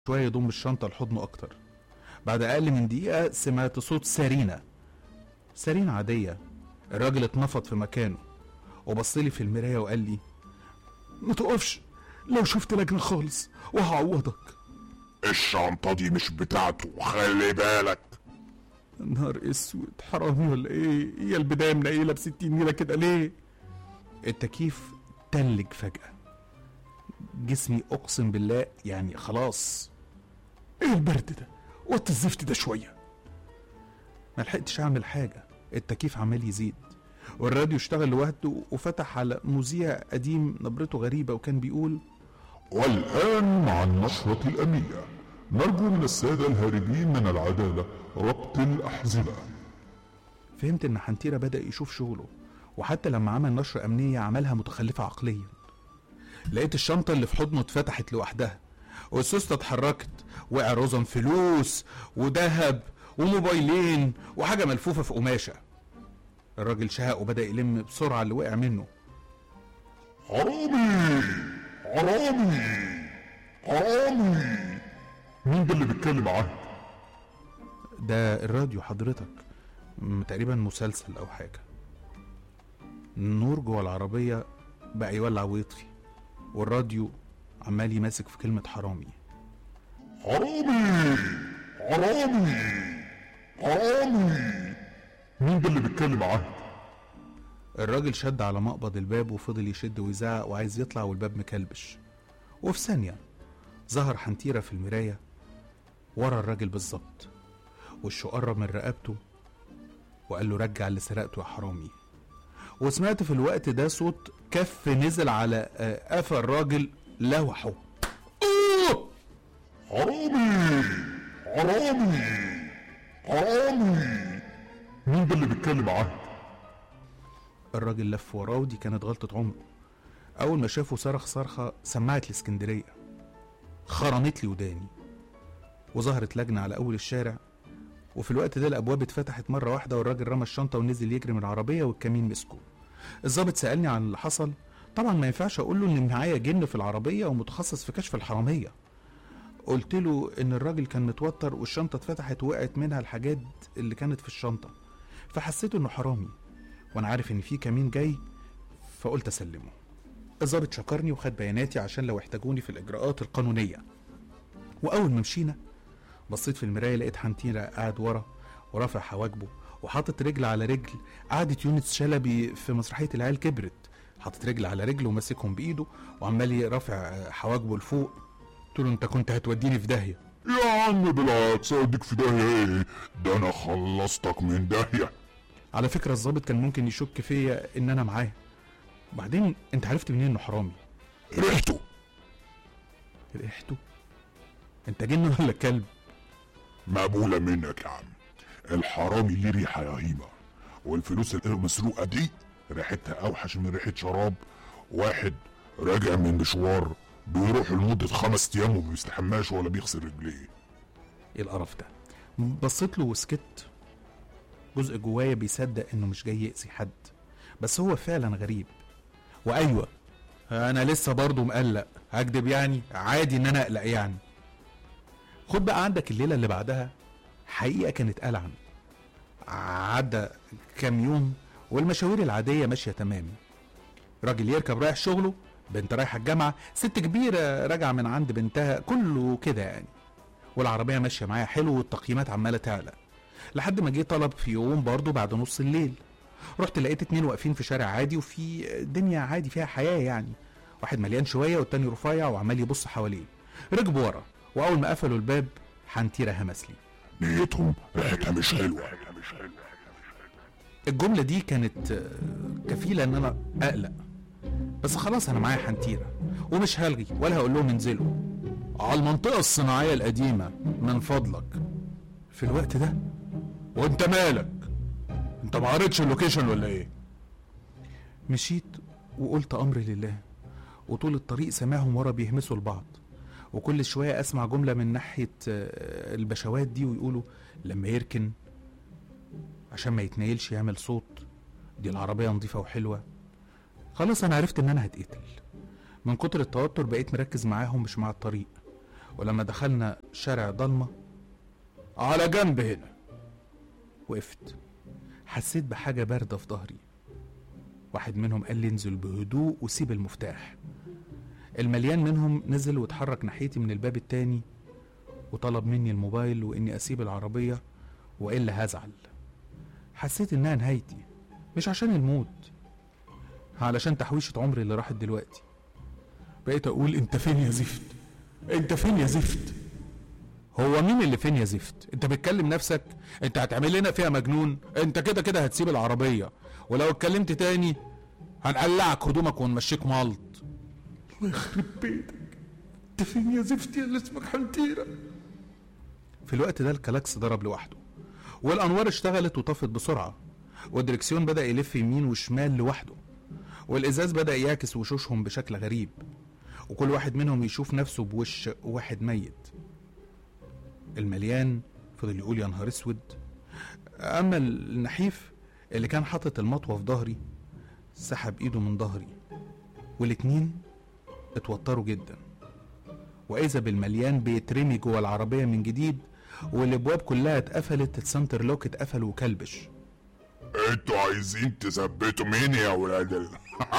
شوية يضم الشنطة لحضنه أكتر بعد أقل من دقيقة سمعت صوت سارينا سارينا عادية الراجل اتنفض في مكانه وبصلي في المراية وقال لي ما تقفش لو شفت لجنة خالص وهعوضك الشنطة دي مش بتاعته خلي بالك نهار اسود حرامي ولا ايه هي البداية منيلة بستين نيلة كده ليه التكييف تلج فجأة جسمي أقسم بالله يعني خلاص ايه البرد ده وطي الزفت ده شوية ملحقتش أعمل حاجة التكييف عمال يزيد والراديو اشتغل لوحده وفتح على مذيع قديم نبرته غريبة وكان بيقول والآن مع النشرة الأمنية نرجو من السادة الهاربين من العدالة ربط الأحزمة فهمت إن حنتيرة بدأ يشوف شغله وحتى لما عمل نشرة أمنية عملها متخلفة عقليا لقيت الشنطة اللي في حضنه اتفتحت لوحدها والسوستة اتحركت وقع رزم فلوس وذهب وموبايلين وحاجة ملفوفة في قماشة الراجل شهق وبدأ يلم بسرعة اللي وقع منه حرامي حرامي حرامي مين ده اللي بيتكلم عنك ده الراديو حضرتك م- تقريبا مسلسل أو حاجة النور جوه العربية بقى يولع ويطفي والراديو عمال يماسك في كلمة حرامي حرامي حرامي حرامي مين ده اللي بيتكلم عنك الراجل شد على مقبض الباب وفضل يشد ويزعق وعايز يطلع والباب مكلبش وفي ثانية ظهر حنتيرة في المراية ورا الراجل بالظبط وشه قرب من رقبته وقال له رجع اللي سرقته يا حرامي وسمعت في الوقت ده صوت كف نزل على آه، قفا الراجل لوحه أوه! حرامي حرامي حرامي مين ده اللي بيتكلم عنك الراجل لف وراه ودي كانت غلطة عمره أول ما شافه صرخ صرخة سمعت الإسكندرية خرمت لي وداني وظهرت لجنة على أول الشارع وفي الوقت ده الأبواب اتفتحت مرة واحدة والراجل رمى الشنطة ونزل يجري من العربية والكمين مسكه الظابط سألني عن اللي حصل طبعا ما ينفعش أقول له إن معايا جن في العربية ومتخصص في كشف الحرامية قلت له إن الراجل كان متوتر والشنطة اتفتحت وقعت منها الحاجات اللي كانت في الشنطة فحسيت إنه حرامي وانا عارف ان في كمين جاي فقلت اسلمه الظابط شكرني وخد بياناتي عشان لو احتاجوني في الاجراءات القانونيه واول ما مشينا بصيت في المرايه لقيت حنتيرة قاعد ورا ورافع حواجبه وحاطط رجل على رجل قعدة يونس شلبي في مسرحية العيال كبرت حاطط رجل على رجل وماسكهم بايده وعمال رافع حواجبه لفوق قلت له انت كنت هتوديني في داهيه يا عم بالعكس اوديك في داهية ايه ده انا خلصتك من داهية على فكرة الظابط كان ممكن يشك فيا ان انا معاه وبعدين انت عرفت منين انه حرامي ريحته ريحته انت جن ولا كلب مقبولة منك يا عم الحرامي ليه ريحة يا هيمة والفلوس المسروقة دي ريحتها أوحش من ريحة شراب واحد راجع من مشوار بيروح لمدة خمس أيام وما بيستحماش ولا بيغسل رجليه ايه القرف ده بصيت له وسكت جزء جوايا بيصدق انه مش جاي يأذي حد بس هو فعلا غريب وايوه انا لسه برضه مقلق هكدب يعني عادي ان انا اقلق يعني خد بقى عندك الليله اللي بعدها حقيقه كانت ألعن عدى كام يوم والمشاوير العاديه ماشيه تمام راجل يركب رايح شغله بنت رايحه الجامعه ست كبيره راجعه من عند بنتها كله كده يعني والعربيه ماشيه معايا حلو والتقييمات عماله تعلى لحد ما جه طلب في يوم برضه بعد نص الليل رحت لقيت اتنين واقفين في شارع عادي وفي دنيا عادي فيها حياه يعني واحد مليان شويه والتاني رفيع وعمال يبص حواليه ركبوا ورا واول ما قفلوا الباب حنتيره همس لي نيتهم ريحتها مش حلوة الجمله دي كانت آه، كفيله ان انا اقلق بس خلاص انا معايا حنتيره ومش هلغي ولا هقول لهم انزلوا على المنطقه الصناعيه القديمه من فضلك في الوقت ده وانت مالك انت ما قريتش اللوكيشن ولا ايه مشيت وقلت امري لله وطول الطريق سامعهم ورا بيهمسوا لبعض وكل شويه اسمع جمله من ناحيه آه، البشوات دي ويقولوا لما يركن عشان ما يتنيلش يعمل صوت دي العربيه نظيفه وحلوه خلاص انا عرفت ان انا هتقتل من كتر التوتر بقيت مركز معاهم مش مع الطريق ولما دخلنا شارع ضلمة على جنب هنا وقفت حسيت بحاجة باردة في ظهري واحد منهم قال لي انزل بهدوء وسيب المفتاح المليان منهم نزل واتحرك ناحيتي من الباب التاني وطلب مني الموبايل واني اسيب العربية والا هزعل حسيت انها نهايتي مش عشان الموت علشان تحويشة عمري اللي راحت دلوقتي بقيت اقول انت فين يا زفت انت فين يا زفت هو مين اللي فين يا زفت انت بتكلم نفسك انت هتعمل لنا فيها مجنون انت كده كده هتسيب العربية ولو اتكلمت تاني هنقلعك هدومك ونمشيك ملط الله يخرب بيتك انت فين يا زفت يا اللي اسمك حنتيرة في الوقت ده الكلاكس ضرب لوحده والانوار اشتغلت وطفت بسرعه والدركسيون بدا يلف يمين وشمال لوحده والازاز بدا يعكس وشوشهم بشكل غريب وكل واحد منهم يشوف نفسه بوش واحد ميت المليان فضل يقول يا نهار اسود اما النحيف اللي كان حاطط المطوه في ظهري سحب ايده من ظهري والاتنين اتوتروا جدا واذا بالمليان بيترمي جوه العربيه من جديد والابواب كلها اتقفلت السنتر لوك اتقفل وكلبش انتوا عايزين تثبتوا مين يا ولاد ال...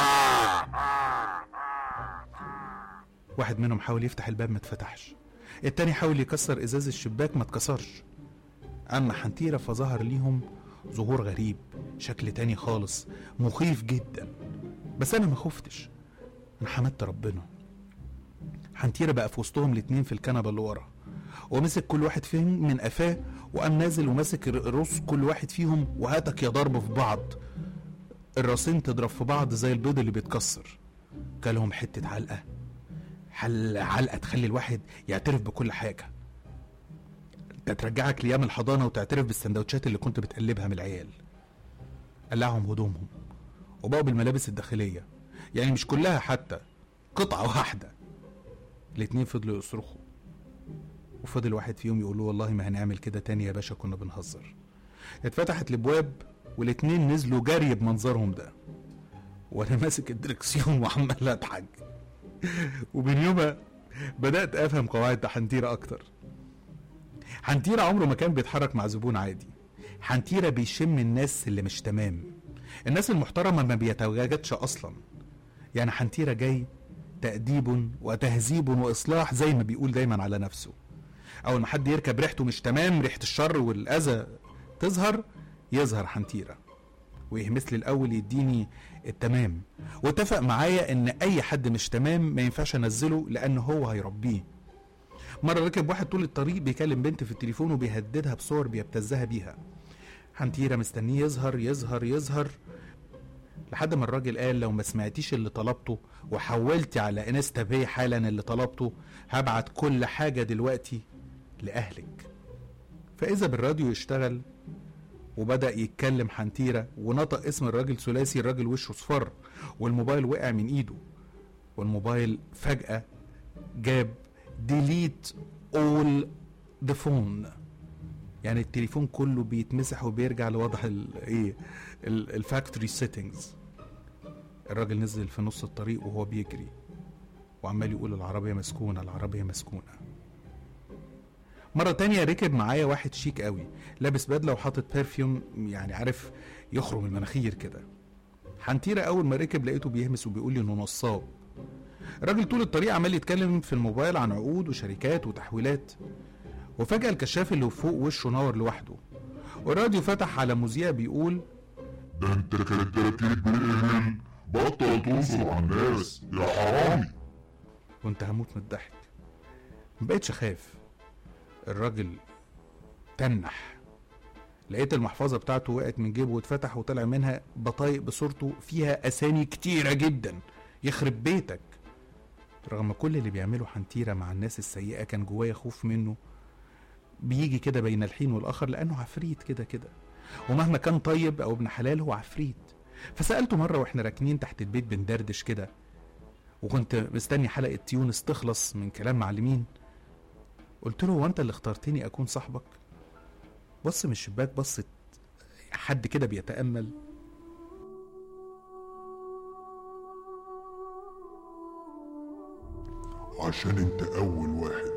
واحد منهم حاول يفتح الباب ما اتفتحش التاني حاول يكسر ازاز الشباك ما اتكسرش اما حنتيرة فظهر ليهم ظهور غريب شكل تاني خالص مخيف جدا بس انا ما خفتش انا حمدت ربنا حنتيرة بقى في وسطهم الاتنين في الكنبة اللي ورا ومسك كل واحد فيهم من قفاه وقام نازل وماسك راس كل واحد فيهم وهاتك يا ضرب في بعض الراسين تضرب في بعض زي البيض اللي بيتكسر كلهم حتة علقة حل علقة تخلي الواحد يعترف بكل حاجة انت ترجعك لأيام الحضانة وتعترف بالسندوتشات اللي كنت بتقلبها من العيال قلعهم هدومهم وبقوا بالملابس الداخلية يعني مش كلها حتى قطعة واحدة الاتنين فضلوا يصرخوا وفضل واحد فيهم يقول له والله ما هنعمل كده تاني يا باشا كنا بنهزر اتفتحت الابواب والاتنين نزلوا جري بمنظرهم ده وانا ماسك الدركسيون وعمال اضحك ومن يومها بدات افهم قواعد حنتيره اكتر حنتيره عمره ما كان بيتحرك مع زبون عادي حنتيره بيشم الناس اللي مش تمام الناس المحترمه ما بيتواجدش اصلا يعني حنتيره جاي تأديب وتهذيب وإصلاح زي ما بيقول دايما على نفسه أول ما حد يركب ريحته مش تمام ريحة الشر والأذى تظهر يظهر حنتيرة ويهمس لي الأول يديني التمام واتفق معايا إن أي حد مش تمام ما ينفعش أنزله لأن هو هيربيه مرة ركب واحد طول الطريق بيكلم بنت في التليفون وبيهددها بصور بيبتزها بيها حنتيرة مستنيه يظهر يظهر يظهر لحد ما الراجل قال لو ما سمعتيش اللي طلبته وحولتي على انستا باي حالا اللي طلبته هبعت كل حاجة دلوقتي لأهلك فإذا بالراديو يشتغل وبدأ يتكلم حنتيرة ونطق اسم الراجل ثلاثي الراجل وشه صفر والموبايل وقع من ايده والموبايل فجأة جاب ديليت اول ذا فون يعني التليفون كله بيتمسح وبيرجع لوضع الايه الفاكتوري سيتنجز الراجل نزل في نص الطريق وهو بيجري وعمال يقول العربية مسكونة العربية مسكونة مرة تانية ركب معايا واحد شيك قوي لابس بدلة وحاطط برفيوم يعني عارف يخرم المناخير كده حنتيرة أول ما ركب لقيته بيهمس وبيقول لي إنه نصاب الراجل طول الطريق عمال يتكلم في الموبايل عن عقود وشركات وتحويلات وفجأة الكشاف اللي فوق وشه نور لوحده والراديو فتح على مذيع بيقول ده انت كدابين بالايميل بطل تنصب على الناس يا حرامي كنت هموت من الضحك مبقتش اخاف الراجل تنح لقيت المحفظة بتاعته وقعت من جيبه واتفتح وطلع منها بطايق بصورته فيها أسامي كتيرة جدا يخرب بيتك رغم كل اللي بيعمله حنتيرة مع الناس السيئة كان جوايا خوف منه بيجي كده بين الحين والآخر لأنه عفريت كده كده ومهما كان طيب أو ابن حلال هو عفريت فسألته مرة واحنا راكنين تحت البيت بندردش كده وكنت مستني حلقة تيونس تخلص من كلام معلمين قلت له هو انت اللي اخترتني اكون صاحبك بص من الشباك بصت حد كده بيتأمل عشان انت اول واحد